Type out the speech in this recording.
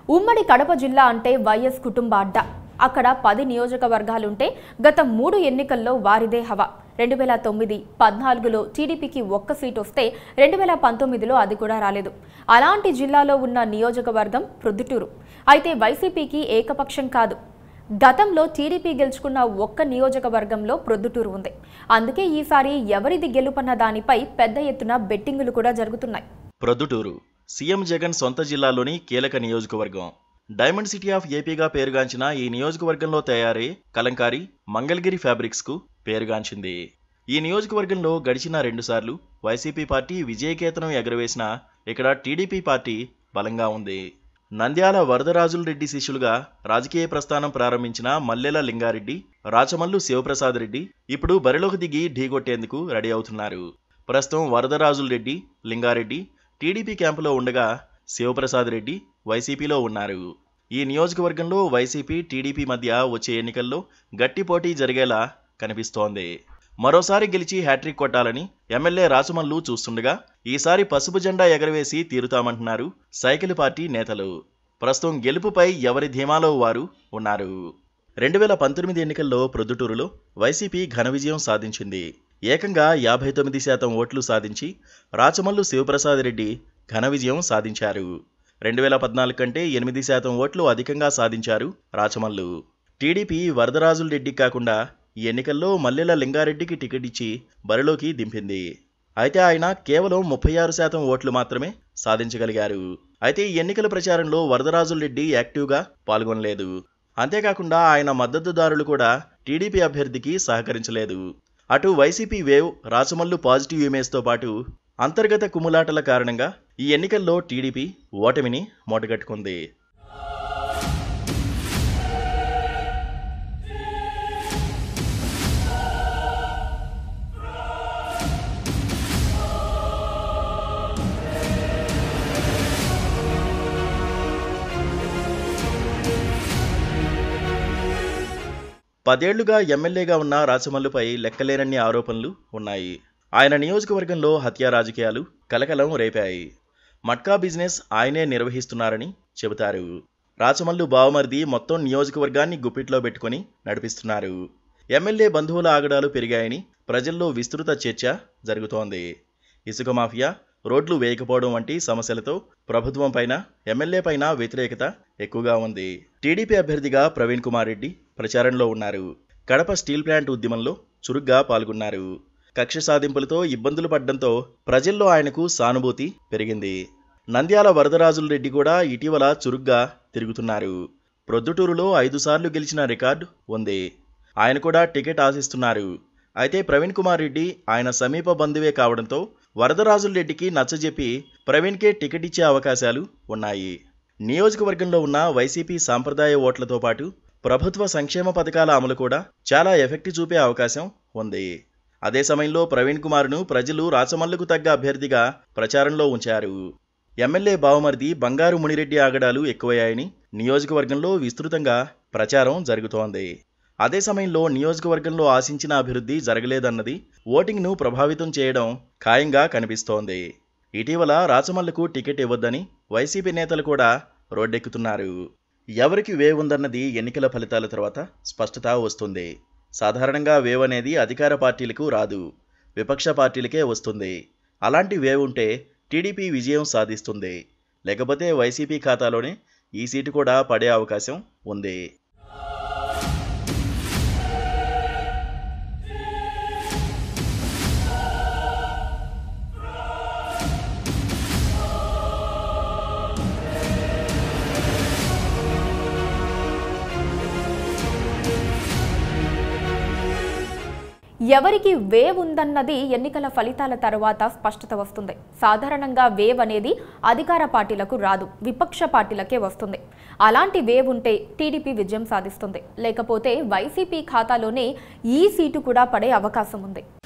ఉమ్మడి కడప జిల్లా అంటే వైఎస్ కుటుంబ అడ్డ అక్కడ పది నియోజకవర్గాలుంటే గత మూడు ఎన్నికల్లో వారిదే హవా రెండు వేల తొమ్మిది పద్నాలుగులో టీడీపీకి ఒక్క సీట్ వస్తే రెండు వేల పంతొమ్మిదిలో అది కూడా రాలేదు అలాంటి జిల్లాలో ఉన్న నియోజకవర్గం ప్రొద్దుటూరు అయితే వైసీపీకి ఏకపక్షం కాదు గతంలో టీడీపీ గెలుచుకున్న ఒక్క నియోజకవర్గంలో ప్రొద్దుటూరు ఉంది అందుకే ఈసారి ఎవరిది గెలుపన్న దానిపై పెద్ద ఎత్తున బెట్టింగులు కూడా జరుగుతున్నాయి ప్రొద్దుటూరు సీఎం జగన్ సొంత జిల్లాలోని కీలక నియోజకవర్గం డైమండ్ సిటీ ఆఫ్ ఏపీగా పేరుగాంచిన ఈ నియోజకవర్గంలో తయారై కలంకారీ మంగళగిరి ఫ్యాబ్రిక్స్ కు పేరుగాంచింది ఈ నియోజకవర్గంలో గడిచిన రెండుసార్లు వైసీపీ పార్టీ విజయకేతనం ఎగరవేసిన ఇక్కడ టీడీపీ పార్టీ బలంగా ఉంది నంద్యాల వరదరాజుల రెడ్డి శిష్యులుగా రాజకీయ ప్రస్థానం ప్రారంభించిన మల్లెల లింగారెడ్డి రాచమల్లు శివప్రసాద్ రెడ్డి ఇప్పుడు బరిలోకి దిగి ఢీకొట్టేందుకు రెడీ అవుతున్నారు ప్రస్తుతం వరదరాజుల రెడ్డి లింగారెడ్డి టీడీపీ క్యాంపులో ఉండగా శివప్రసాద్ రెడ్డి వైసీపీలో ఉన్నారు ఈ నియోజకవర్గంలో వైసీపీ టీడీపీ మధ్య వచ్చే ఎన్నికల్లో గట్టి పోటీ జరిగేలా కనిపిస్తోంది మరోసారి గెలిచి హ్యాట్రిక్ కొట్టాలని ఎమ్మెల్యే రాచమల్లు చూస్తుండగా ఈసారి పసుపు జెండా ఎగరవేసి తీరుతామంటున్నారు సైకిల్ పార్టీ నేతలు ప్రస్తుతం గెలుపుపై ఎవరి ధీమాలో వారు ఉన్నారు రెండు వేల పంతొమ్మిది ఎన్నికల్లో ప్రొద్దుటూరులో వైసీపీ ఘన విజయం సాధించింది ఏకంగా యాభై తొమ్మిది శాతం ఓట్లు సాధించి రాచమల్లు శివప్రసాద్ రెడ్డి ఘన విజయం సాధించారు రెండు వేల పద్నాలుగు కంటే ఎనిమిది శాతం ఓట్లు అధికంగా సాధించారు రాచమల్లు టీడీపీ వరదరాజుల రెడ్డి కాకుండా ఈ ఎన్నికల్లో మల్లెల లింగారెడ్డికి టికెట్ ఇచ్చి బరిలోకి దింపింది అయితే ఆయన కేవలం ముప్పై ఆరు శాతం ఓట్లు మాత్రమే సాధించగలిగారు అయితే ఈ ఎన్నికల ప్రచారంలో వరదరాజుల రెడ్డి యాక్టివ్గా పాల్గొనలేదు అంతేకాకుండా ఆయన మద్దతుదారులు కూడా టీడీపీ అభ్యర్థికి సహకరించలేదు అటు వైసీపీ వేవ్ రాచమల్లు పాజిటివ్ ఇమేజ్తో పాటు అంతర్గత కుమ్ములాటల కారణంగా ఈ ఎన్నికల్లో టీడీపీ ఓటమిని మూటగట్టుకుంది పదేళ్లుగా ఎమ్మెల్యేగా ఉన్న రాచమల్లుపై లెక్కలేనన్ని ఆరోపణలు ఉన్నాయి ఆయన నియోజకవర్గంలో హత్యా రాజకీయాలు కలకలం రేపాయి మట్కా బిజినెస్ ఆయనే నిర్వహిస్తున్నారని చెబుతారు రాచమల్లు బావమరిది మొత్తం నియోజకవర్గాన్ని గుప్పిట్లో పెట్టుకొని నడిపిస్తున్నారు ఎమ్మెల్యే బంధువుల ఆగడాలు పెరిగాయని ప్రజల్లో విస్తృత చర్చ జరుగుతోంది ఇసుక మాఫియా రోడ్లు వేయకపోవడం వంటి సమస్యలతో ప్రభుత్వం పైన ఎమ్మెల్యే పైన వ్యతిరేకత ఎక్కువగా ఉంది టీడీపీ అభ్యర్థిగా ప్రవీణ్ కుమార్ రెడ్డి ప్రచారంలో ఉన్నారు కడప స్టీల్ ప్లాంట్ ఉద్యమంలో చురుగ్గా పాల్గొన్నారు కక్ష సాధింపులతో ఇబ్బందులు పడ్డంతో ప్రజల్లో ఆయనకు సానుభూతి పెరిగింది నంద్యాల వరదరాజుల రెడ్డి కూడా ఇటీవల చురుగ్గా తిరుగుతున్నారు ప్రొద్దుటూరులో ఐదు సార్లు గెలిచిన రికార్డు ఉంది ఆయన కూడా టికెట్ ఆశిస్తున్నారు అయితే ప్రవీణ్ కుమార్ రెడ్డి ఆయన సమీప బంధువే కావడంతో వరదరాజుల రెడ్డికి నచ్చజెప్పి ప్రవీణ్కే టికెట్ ఇచ్చే అవకాశాలు ఉన్నాయి నియోజకవర్గంలో ఉన్న వైసీపీ సాంప్రదాయ ఓట్లతో పాటు ప్రభుత్వ సంక్షేమ పథకాల అమలు కూడా చాలా ఎఫెక్ట్ చూపే అవకాశం ఉంది అదే సమయంలో ప్రవీణ్ కుమార్ను ప్రజలు రాచమల్లుకు తగ్గ అభ్యర్థిగా ప్రచారంలో ఉంచారు ఎమ్మెల్యే బావమరిది బంగారు మునిరెడ్డి ఆగడాలు ఎక్కువయ్యాయని నియోజకవర్గంలో విస్తృతంగా ప్రచారం జరుగుతోంది అదే సమయంలో నియోజకవర్గంలో ఆశించిన అభివృద్ధి జరగలేదన్నది ఓటింగ్ను ప్రభావితం చేయడం ఖాయంగా కనిపిస్తోంది ఇటీవల రాచమల్లకు టికెట్ ఇవ్వొద్దని వైసీపీ నేతలు కూడా రోడ్డెక్కుతున్నారు ఎవరికి వేవ్ ఉందన్నది ఎన్నికల ఫలితాల తర్వాత స్పష్టత వస్తుంది సాధారణంగా వేవ్ అనేది అధికార పార్టీలకు రాదు విపక్ష పార్టీలకే వస్తుంది అలాంటి వేవ్ ఉంటే టీడీపీ విజయం సాధిస్తుంది లేకపోతే వైసీపీ ఖాతాలోనే ఈ సీటు కూడా పడే అవకాశం ఉంది ఎవరికి వేవ్ ఉందన్నది ఎన్నికల ఫలితాల తర్వాత స్పష్టత వస్తుంది సాధారణంగా వేవ్ అనేది అధికార పార్టీలకు రాదు విపక్ష పార్టీలకే వస్తుంది అలాంటి వేవ్ ఉంటే టీడీపీ విజయం సాధిస్తుంది లేకపోతే వైసీపీ ఖాతాలోనే ఈ సీటు కూడా పడే అవకాశం ఉంది